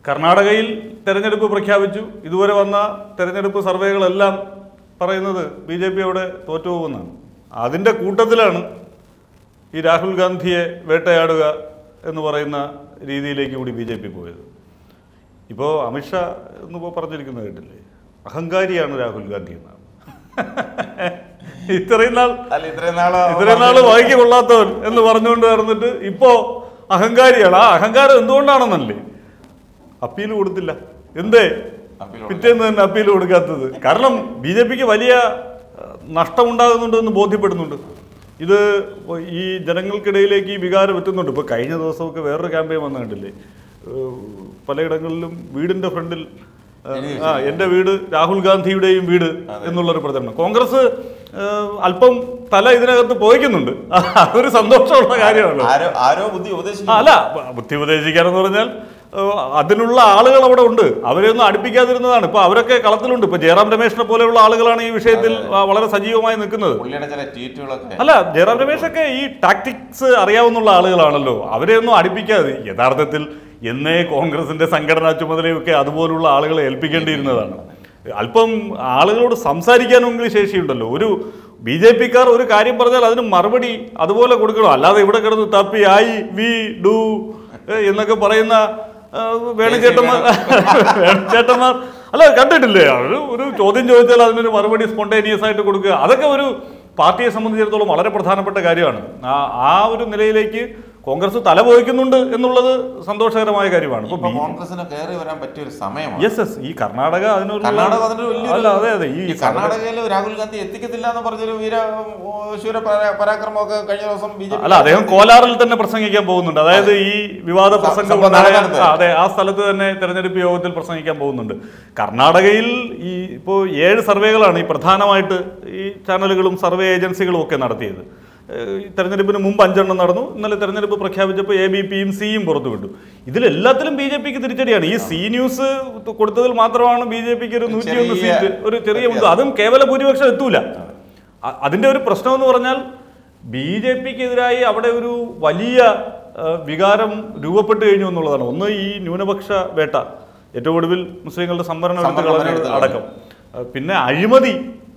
കർണാടകയിൽ തെരഞ്ഞെടുപ്പ് പ്രഖ്യാപിച്ചു ഇതുവരെ വന്ന തെരഞ്ഞെടുപ്പ് സർവേകളെല്ലാം പറയുന്നത് ബി ജെ പി അവിടെ തോറ്റുപോകുന്നതാണ് അതിൻ്റെ കൂട്ടത്തിലാണ് ഈ രാഹുൽ ഗാന്ധിയെ വേട്ടയാടുക എന്ന് പറയുന്ന രീതിയിലേക്ക് കൂടി ബി ജെ പി പോയത് ഇപ്പോൾ അമിത്ഷാ എന്നിപ്പോൾ പറഞ്ഞിരിക്കുന്നത് കേട്ടില്ലേ അഹങ്കാരിയാണ് രാഹുൽ ഗാന്ധി എന്നാണ് ഇത്രയും നാൾ അല്ല ഇത്രയും നാള് ഇത്രയും നാള് വായിക്ക് കൊള്ളാത്തവൻ എന്ന് പറഞ്ഞുകൊണ്ട് നടന്നിട്ട് ഇപ്പോ അഹങ്കാരിയാണ് ആ അഹങ്കാരം എന്തുകൊണ്ടാണെന്നല്ലേ അപ്പീൽ കൊടുത്തില്ല എന്തേ അപ്പീൽ പിറ്റേന്ന് തന്നെ അപ്പീൽ കൊടുക്കാത്തത് കാരണം ബി ജെ പിക്ക് വലിയ അഹ്, നഷ്ടമുണ്ടാകുന്നുണ്ട് എന്ന് ബോധ്യപ്പെടുന്നുണ്ട് ഇത് ഇപ്പൊ ഈ ജനങ്ങൾക്കിടയിലേക്ക് ഈ വികാരം എത്തുന്നുണ്ട് ഇപ്പൊ കഴിഞ്ഞ ദിവസമൊക്കെ വേറൊരു ക്യാമ്പയിൻ വന്നു കണ്ടില്ലേ ഏഹ്, പലയിടങ്ങളിലും വീടിന്റെ ഫ്രണ്ടിൽ ഏഹ്, ആ എന്റെ വീട് രാഹുൽ ഗാന്ധിയുടെയും വീട് എന്നുള്ളൊരു പ്രചരണം കോൺഗ്രസ് ഏഹ്, അല്പം തല ഇതിനകത്ത് പോയിക്കുന്നുണ്ട് അതൊരു സന്തോഷമുള്ള കാര്യമാണ് ആരോ ആരോ ബുദ്ധി ആ, ഉപദേശിക്കും അല്ല ബുദ്ധി ഉപദേശിക്കാനെന്ന് പറഞ്ഞാൽ ഏഹ്, അതിനുള്ള ആളുകൾ അവിടെ ഉണ്ട് അവരെ ഒന്നും അടുപ്പിക്കാതിരുന്നതാണ് ഇപ്പൊ അവരൊക്കെ കളത്തിലുണ്ട് ഇപ്പൊ ജയറാം രമേശിനെ പോലെയുള്ള ആളുകളാണ് ഈ വിഷയത്തിൽ ആ, വളരെ സജീവമായി നിൽക്കുന്നത് പുള്ളിയുടെ ചില ട്വീറ്റുകളൊക്കെ അല്ല ജയറാം രമേശൊക്കെ ഈ ടാക്ടിക്സ് അറിയാവുന്ന ആളുകളാണല്ലോ അവരെ ഒന്നും അടുപ്പിക്കാതെ യഥാർത്ഥത്തിൽ എന്നേ കോൺഗ്രസിന്റെ സംഘടനാ ചുമതലയൊക്കെ അതുപോലുള്ള ആളുകളെ ഏൽപ്പിക്കേണ്ടിയിരുന്നതാണ് അല്പം ആളുകളോട് സംസാരിക്കാനെങ്കിലും ശേഷിയുണ്ടല്ലോ ഒരു ബി ജെ പിക്കാർ ഒരു കാര്യം പറഞ്ഞാൽ അതിന് മറുപടി അതുപോലെ കൊടുക്കണം അല്ലാതെ ഇവിടെ കിടന്ന് തപ്പി ഐ വി ഡു എന്നൊക്കെ പറയുന്ന ആ, വേണുചേട്ടന്മാർ വേണുചേട്ടന്മാർ അല്ല കണ്ടിട്ടില്ലേ ഒരു ഒരു ചോദ്യം ചോദിച്ചാൽ അതിനൊരു മറുപടി സ്പോണ്ടേനിയസ് ആയിട്ട് കൊടുക്കുക അതൊക്കെ ഒരു പാർട്ടിയെ സംബന്ധിച്ചിടത്തോളം വളരെ പ്രധാനപ്പെട്ട കാര്യമാണ് ആ ആ ഒരു നിലയിലേക്ക് കോൺഗ്രസ് തലപോയിക്കുന്നുണ്ട് എന്നുള്ളത് സന്തോഷകരമായ കാര്യമാണ് ഇപ്പൊ ഇപ്പൊ കോൺഗ്രസിന് കയറി വരാൻ പറ്റിയ ഒരു സമയമാണ് യെസ് യെസ് ഈ കർണാടക അതിനൊരു കർണാടക അതിന്റെ വലിയൊരു അല്ല അതെ അതെ ഈ ഈ കർണാടകയിൽ രാഹുൽ ഗാന്ധി എത്തിക്കത്തില്ല എന്ന് പറഞ്ഞൊരു വീര ഓ, ശൂര പരാ- പരാക്രമമൊക്കെ കഴിഞ്ഞ ദിവസം ബി ജെ അല്ല അദ്ദേഹം കോലാറിൽ തന്നെ പ്രസംഗിക്കാൻ പോകുന്നുണ്ട് അതായത് ഈ വിവാദ പ്രസംഗം സംഭവം ഉണ്ടായ- നടന്നത്. ആ, അതെ ആ സ്ഥലത്ത് തന്നെ തെരഞ്ഞെടുപ്പ് യോഗത്തിൽ പ്രസംഗിക്കാൻ പോകുന്നുണ്ട് കർണാടകയിൽ ഈ ഇപ്പോൾ ഏഴ് സർവേകളാണ് ഈ പ്രധാനമായിട്ട് ഈ ചാനലുകളും സർവേ ഏജൻസികളും ഒക്കെ നടത്തിയത് ഏഹ് ഈ തെരഞ്ഞെടുപ്പിന് മുമ്പ് അഞ്ചെണ്ണം നടന്നു ഇന്നലെ തെരഞ്ഞെടുപ്പ് പ്രഖ്യാപിച്ചപ്പോൾ എ ബി പിയും സിയും പുറത്തു വിട്ടു ഇതിലെല്ലാത്തിലും ബി ജെ പിക്ക് തിരിച്ചടിയാണ് ഈ സി ന്യൂസ് കൊടുത്തതിൽ മാത്രമാണ് ബി ജെ പിക്ക് ഒരു നൂറ്റിയൊന്ന് ചെറിയ സീറ്റ് ഒരു ചെറിയ മുൻതൂക്കം. അതും കേവല ഭൂരിപക്ഷം എത്തൂല അ- അതിന്റെ ഒരു പ്രശ്നം എന്ന് പറഞ്ഞാൽ ബി ജെ പിക്കെതിരായി അവിടെ ഒരു വലിയ ആ, വികാരം രൂപപ്പെട്ട് കഴിഞ്ഞു എന്നുള്ളതാണ് ഒന്ന് ഈ ന്യൂനപക്ഷ വേട്ട ഏറ്റവും ഒടുവിൽ മുസ്ലിങ്ങളുടെ സംവരണം എടുത്ത് സംവരണം കളഞ്ഞത് എടുത്ത് അടക്കം ആ, പിന്നെ അഴിമതി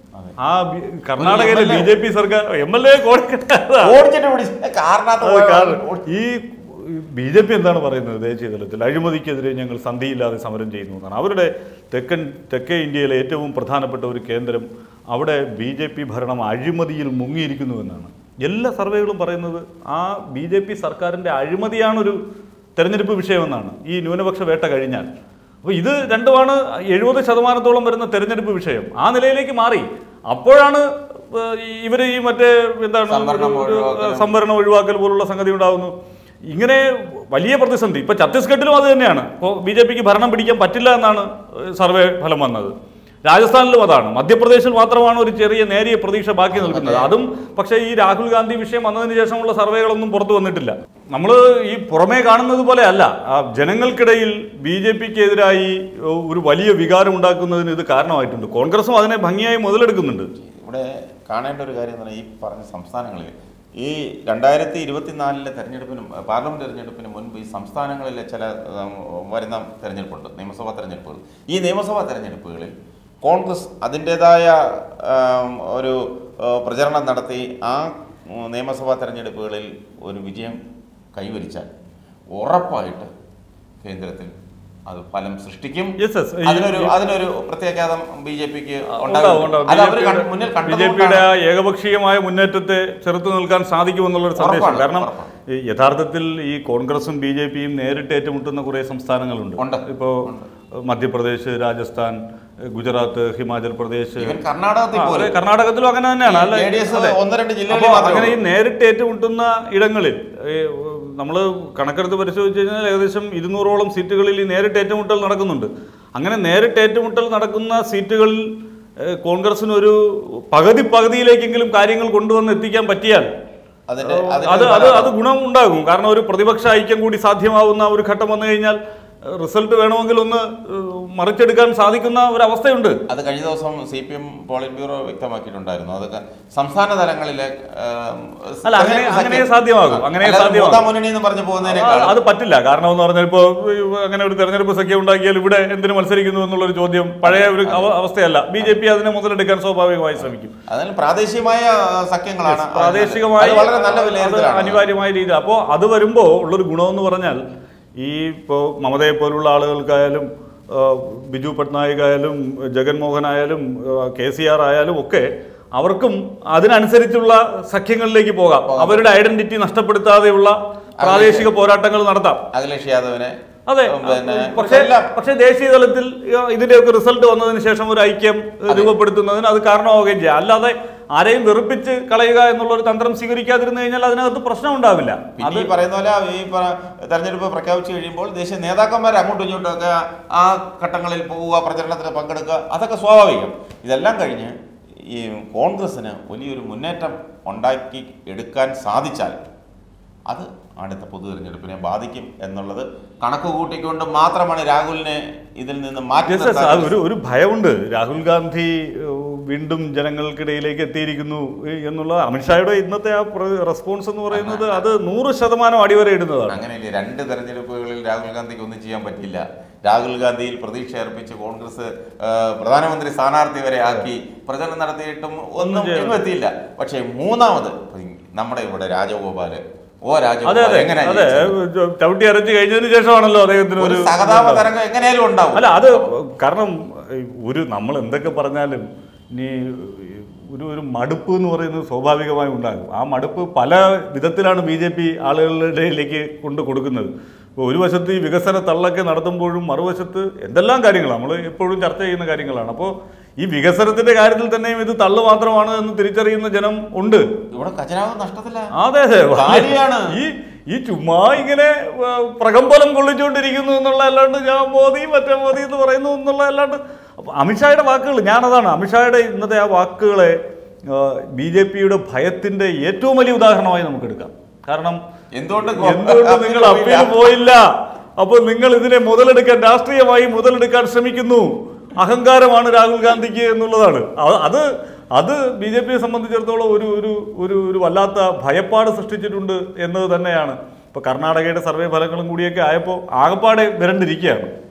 ആ ബി- കർണാടകയിലെ ബി ജെ പി സർക്കാർ എം എൽ എ ഓടിച്ചിട്ട് പിടിച്ച് കാറിനകത്ത് പോയ ഈ ബി ജെ പി എന്താണ് പറയുന്നത് ദേശീയ തലത്തിൽ അഴിമതിക്കെതിരെ ഞങ്ങൾ സന്ധിയില്ലാതെ സമരം ചെയ്യുന്നു എന്നാണ് അവരുടെ തെക്കൻ തെക്കേ ഇന്ത്യയിലെ ഏറ്റവും പ്രധാനപ്പെട്ട ഒരു കേന്ദ്രം അവിടെ ബി ജെ പി ഭരണം അഴിമതിയിൽ മുങ്ങിയിരിക്കുന്നു എന്നാണ് എല്ലാ സർവേകളും പറയുന്നത് ആ ബി ജെ പി സർക്കാരിൻ്റെ അഴിമതിയാണൊരു തെരഞ്ഞെടുപ്പ് വിഷയമെന്നാണ് ഈ ന്യൂനപക്ഷ വേട്ട കഴിഞ്ഞാൽ അപ്പോൾ ഇത് രണ്ടുമാണ് എഴുപത് ശതമാനത്തോളം വരുന്ന തെരഞ്ഞെടുപ്പ് വിഷയം ആ നിലയിലേക്ക് മാറി അപ്പോഴാണ് ഇവർ ഈ മറ്റേ എന്താണ് സംവരണം ഒരു- ഒരു ഒഴിവാക്കലും. സംവരണം ഒഴിവാക്കൽ പോലുള്ള സംഗതി ഉണ്ടാകുന്നു ഇങ്ങനെ വലിയ പ്രതിസന്ധി ഇപ്പൊ ഛത്തീസ്ഗഡിലും അത് തന്നെയാണ് ഇപ്പോൾ ബി ജെ പിക്ക് ഭരണം പിടിക്കാൻ പറ്റില്ല എന്നാണ് ഏഹ്, സർവേ ഫലം വന്നത് രാജസ്ഥാനിലും അതാണ് മധ്യപ്രദേശിൽ മാത്രമാണ് ഒരു ചെറിയ നേരിയ പ്രതീക്ഷ ബാക്കി നിൽക്കുന്നത് അതും പക്ഷേ ഈ രാഹുൽ ഗാന്ധി വിഷയം വന്നതിന് ശേഷമുള്ള സർവേകളൊന്നും പുറത്തു വന്നിട്ടില്ല നമ്മൾ ഈ പുറമേ കാണുന്നത് പോലെ അല്ല ആ ജനങ്ങൾക്കിടയിൽ ബി ജെ പിക്ക് എതിരായി ഒരു വലിയ വികാരം ഉണ്ടാക്കുന്നതിന് ഇത് കാരണമായിട്ടുണ്ട് കോൺഗ്രസും അതിനെ ഭംഗിയായി മുതലെടുക്കുന്നുണ്ട് ഇവിടെ കാണേണ്ട ഒരു കാര്യം എന്ന് പറഞ്ഞാൽ ഈ പറഞ്ഞ സംസ്ഥാനങ്ങളിൽ ഈ രണ്ടായിരത്തി ഇരുപത്തിനാലിലെ തെരഞ്ഞെടുപ്പിനും പാർലമെന്റ് തെരഞ്ഞെടുപ്പിന് മുൻപ് ഈ സംസ്ഥാനങ്ങളിലെ ചില ഉം, വരുന്ന തെരഞ്ഞെടുപ്പുണ്ട് നിയമസഭാ തെരഞ്ഞെടുപ്പുകൾ ഈ നിയമസഭാ തെരഞ്ഞെടുപ്പുകളിൽ കോൺഗ്രസ് അതിൻ്റെതായ ഉം, ഒരു ഉം, പ്രചരണം നടത്തി ആ ഉം, നിയമസഭാ തെരഞ്ഞെടുപ്പുകളിൽ ഒരു വിജയം കൈവരിച്ചാൽ ഉറപ്പായിട്ട് കേന്ദ്രത്തിൽ അത് ഫലം സൃഷ്ടിക്കും Yes, yes. ഈ- അതിനൊരു അതിനൊരു പ്രത്യാഘാതം ബി ജെ പിക്ക് ഉണ്ടാവും, ഉണ്ടാവും. അത് അവർ മുന്നിൽ ബി ജെ പിയുടെ കണ്ടതുകൊണ്ടാണ് ആ ഏകപക്ഷീയമായ മുന്നേറ്റത്തെ ചെറുത്തു നിൽക്കാൻ സാധിക്കുമെന്നുള്ളൊരു സന്ദേശം ഉറപ്പാണ്, കാരണം ഉറപ്പാണ്. ഈ യഥാർത്ഥത്തിൽ ഈ കോൺഗ്രസും ബി ജെ പിയും നേരിട്ട് ഏറ്റുമുട്ടുന്ന കുറേ സംസ്ഥാനങ്ങളുണ്ട് ഉണ്ട്, ഇപ്പോൾ മധ്യപ്രദേശ് രാജസ്ഥാൻ ഗുജറാത്ത് ഹിമാചൽ പ്രദേശ് ഇവൻ കർണാടകത്തിൽ ആ, അതെ, പോലും കർണാടകത്തിലും അങ്ങനെ തന്നെയാണ് അല്ല JDS അതെ. ഒന്ന് രണ്ട് ജില്ലകളിൽ അപ്പോൾ മാത്രമേ അങ്ങനെ ഈ ഉള്ളൂ. നേരിട്ട് ഏറ്റുമുട്ടുന്ന ഇടങ്ങളിൽ നമ്മൾ കണക്കെടുത്ത് പരിശോധിച്ച് കഴിഞ്ഞാൽ ഏകദേശം ഇരുന്നൂറോളം സീറ്റുകളിൽ ഈ നേരിട്ട് ഏറ്റുമുട്ടൽ നടക്കുന്നുണ്ട് അങ്ങനെ നേരിട്ട് ഏറ്റുമുട്ടൽ നടക്കുന്ന സീറ്റുകളിൽ ഏഹ്, കോൺഗ്രസിന് ഒരു പകുതി പകുതിയിലേക്കെങ്കിലും കാര്യങ്ങൾ കൊണ്ടുവന്ന് എത്തിക്കാൻ പറ്റിയാൽ അതിന്റെ അത് അത് അത് ഗുണം ഉണ്ടാകും കാരണം ഒരു പ്രതിപക്ഷ ഐക്യം കൂടി സാധ്യമാവുന്ന ഒരു ഘട്ടം വന്നു കഴിഞ്ഞാൽ റിസൾട്ട് വേണമെങ്കിൽ ഒന്ന് ഏഹ്, മറിച്ചെടുക്കാൻ സാധിക്കുന്ന ഒരവസ്ഥയുണ്ട് അത് കഴിഞ്ഞ ദിവസം C P M politburo വ്യക്തമാക്കിയിട്ടുണ്ടായിരുന്നു അതൊക്കെ സംസ്ഥാന തലങ്ങളിലെ ആം, അല്ല, അങ്ങനെ- തെരഞ്ഞെടുപ്പ് അങ്ങനെ സഖ്യം- സാധ്യമാകും, അങ്ങനെ അല്ലാതെ സാധ്യമാകും. മൂന്നാം മുന്നണി എന്ന് പറഞ്ഞു പോകുന്നതിനേക്കാൾ ആ, അത് പറ്റില്ല കാരണം എന്ന് പറഞ്ഞാൽ ഇപ്പോൾ അങ്ങനെ ഒരു തെരഞ്ഞെടുപ്പ് സഖ്യം ഉണ്ടാക്കിയാൽ ഇവിടെ എന്തിനു മത്സരിക്കുന്നു എന്നുള്ളൊരു ചോദ്യം പഴയ ഒരു അവ- അവസ്ഥയല്ല ബി ജെ പി അതിനെ മുതലെടുക്കാൻ സ്വാഭാവികമായി ശ്രമിക്കും അതിന് പ്രാദേശികമായ ആ, സഖ്യങ്ങളാണ് അത് പ്രാദേശികമായി അത് വളരെ നല്ല അത് വിലയിരുത്തലാണ് അനിവാര്യമായ രീതി അപ്പോൾ അത് വരുമ്പോൾ ഉള്ളൊരു ഗുണമെന്ന് പറഞ്ഞാൽ ഈ ഇപ്പോൾ മമതയെ പോലുള്ള ആളുകൾക്കായാലും ആ, ബിജു പട്നായിക് ആയാലും ജഗൻമോഹൻ ആയാലും കെ സി ആർ ആയാലും ഒക്കെ അവർക്കും അതിനനുസരിച്ചുള്ള സഖ്യങ്ങളിലേക്ക് പോകാം അവരുടെ ഐഡന്റിറ്റി നഷ്ടപ്പെടുത്താതെയുള്ള പ്രാദേശിക പോരാട്ടങ്ങൾ നടത്താം അഖിലേഷ് യാദവിനെ അതെ പിന്നെ പക്ഷേ എല്ലാം പക്ഷേ ദേശീയ തലത്തിൽ ഏഹ്, ഇതിന്റെയൊക്കെ റിസൾട്ട് വന്നതിന് ശേഷം ഒരു ഐക്യം ഏഹ്, രൂപപ്പെടുത്തുന്നതിന് അത് കാരണമാവുകയും ചെയ്യാം അല്ലാതെ ആരെയും വെറുപ്പിച്ച് കളയുക എന്നുള്ള ഒരു തന്ത്രം സ്വീകരിക്കാതിരുന്നു കഴിഞ്ഞാൽ അതിനകത്ത് പ്രശ്നം ഉണ്ടാവില്ല പിന്നെ ഈ പറയുന്ന പോലെ ഈ പ- തെരഞ്ഞെടുപ്പ് പ്രഖ്യാപിച്ചു കഴിയുമ്പോൾ ദേശീയ നേതാക്കന്മാർ അങ്ങോട്ടും ഇങ്ങോട്ടും ഒക്കെ ആ ഘട്ടങ്ങളിൽ പോവുക പ്രചരണത്തിൽ പങ്കെടുക്കുക അതൊക്കെ സ്വാഭാവികം ഇതെല്ലാം കഴിഞ്ഞ് ഈ കോൺഗ്രസ്സിന് വലിയൊരു മുന്നേറ്റം ഉണ്ടാക്കി എടുക്കാൻ സാധിച്ചാൽ അത് അടുത്ത പൊതു തെരഞ്ഞെടുപ്പിനെ ബാധിക്കും എന്നുള്ളത് കണക്ക് കൂട്ടിക്കൊണ്ട് മാത്രമാണ് രാഹുലിനെ ഇതിൽ നിന്ന് മാറ്റി Yes, yes, നിർത്താൻ അത് ഒരു ഒരു ഭയമുണ്ട് രാഹുൽ ഗാന്ധി ഏഹ്, വീണ്ടും ജനങ്ങൾക്കിടയിലേക്ക് എത്തിയിരിക്കുന്നു ഏഹ്, എന്നുള്ള അമിത്ഷായുടെ ഇന്നത്തെ ആ റെസ്പോൺസ് എന്ന് പറയുന്നത് അത് നൂറ് ശതമാനം അടിവര ഇടുന്നതാണ് അങ്ങനെയല്ലേ രണ്ട് തെരഞ്ഞെടുപ്പുകളിൽ രാഹുൽ ഗാന്ധിക്ക് ഒന്നും ചെയ്യാൻ പറ്റില്ല രാഹുൽ ഗാന്ധിയിൽ പ്രതീക്ഷ അർപ്പിച്ച് കോൺഗ്രസ് ആ, പ്രധാനമന്ത്രി സ്ഥാനാർത്ഥി വരെ ആക്കി പ്രചരണം നടത്തിയിട്ടും ഒന്നും ചെയ്യാൻ എങ്ങും എത്തിയില്ല പക്ഷേ മൂന്നാമത് നമ്മുടെ ഇവിടെ രാജഗോപാല് ഓ അതെ രാജഗോപാൽ അതെ എങ്ങനെ അതെ ചവിട്ടി അരച്ച് കഴിഞ്ഞതിന് ശേഷമാണല്ലോ അദ്ദേഹത്തിന് ഒരു ഒരു സഹതാപ തരംഗം എങ്ങനെയാലും ഉണ്ടാവും അല്ല അത് കാരണം ഈ ഒരു നമ്മൾ എന്തൊക്കെ പറഞ്ഞാലും ഇനി ഒരു ഒരു മടുപ്പ് എന്ന് പറയുന്നത് സ്വാഭാവികമായി ഉണ്ടാകും ആ മടുപ്പ് പല വിധത്തിലാണ് ബി ജെ പി ആളുകളുടെ ഇടയിലേക്ക് കൊണ്ട് കൊടുക്കുന്നത് ഇപ്പോൾ ഒരു വശത്ത് ഈ വികസന തള്ളൊക്കെ നടത്തുമ്പോഴും മറുവശത്ത് എന്തെല്ലാം കാര്യങ്ങൾ നമ്മൾ എപ്പോഴും ചർച്ച ചെയ്യുന്ന കാര്യങ്ങളാണ് അപ്പോൾ ഈ വികസനത്തിന്റെ കാര്യത്തിൽ തന്നെയും ഇത് തള്ളു മാത്രമാണ് എന്ന് തിരിച്ചറിയുന്ന ജനം ഉണ്ട് ഇവിടെ ഖജനാവ് നഷ്ടത്തില്ല അതെ അതെ കാലിയാണ്. ഈ ഈ ചുമ്മാ ഇങ്ങനെ ആ, പ്രകമ്പനം കൊള്ളിച്ചുകൊണ്ടിരിക്കുന്നു എന്നുള്ള അല്ലാണ്ട് ഞാൻ മോദി മറ്റേ മോദി എന്ന് പറയുന്നു എന്നുള്ള അല്ലാണ്ട് അപ്പൊ അമിത്ഷായുടെ വാക്കുകൾ ഞാനതാണ് അമിത്ഷായുടെ ഇന്നത്തെ ആ വാക്കുകളെ ബി ജെ പിയുടെ ഭയത്തിന്റെ ഏറ്റവും വലിയ ഉദാഹരണമായി നമുക്ക് എടുക്കാം കാരണം എന്തുകൊണ്ട് എന്തുകൊണ്ട് നിങ്ങൾ അപ്പീൽ പോയില്ല അപ്പോൾ നിങ്ങൾ ഇതിനെ മുതലെടുക്കാൻ രാഷ്ട്രീയമായി മുതലെടുക്കാൻ ശ്രമിക്കുന്നു അഹങ്കാരമാണ് രാഹുൽ ഗാന്ധിക്ക് എന്നുള്ളതാണ് അ- അത് അത് ബി ജെ പിയെ സംബന്ധിച്ചിടത്തോളം ഒരു ഒരു ഒരു ഒരു വല്ലാത്ത ഭയപ്പാട് സൃഷ്ടിച്ചിട്ടുണ്ട് എന്നത് തന്നെയാണ് ഇപ്പോൾ കർണാടകയുടെ സർവേ ഫലങ്ങളും കൂടിയൊക്കെ ആയപ്പോൾ ആകപ്പാടെ വിരണ്ടിരിക്കുകയാണ്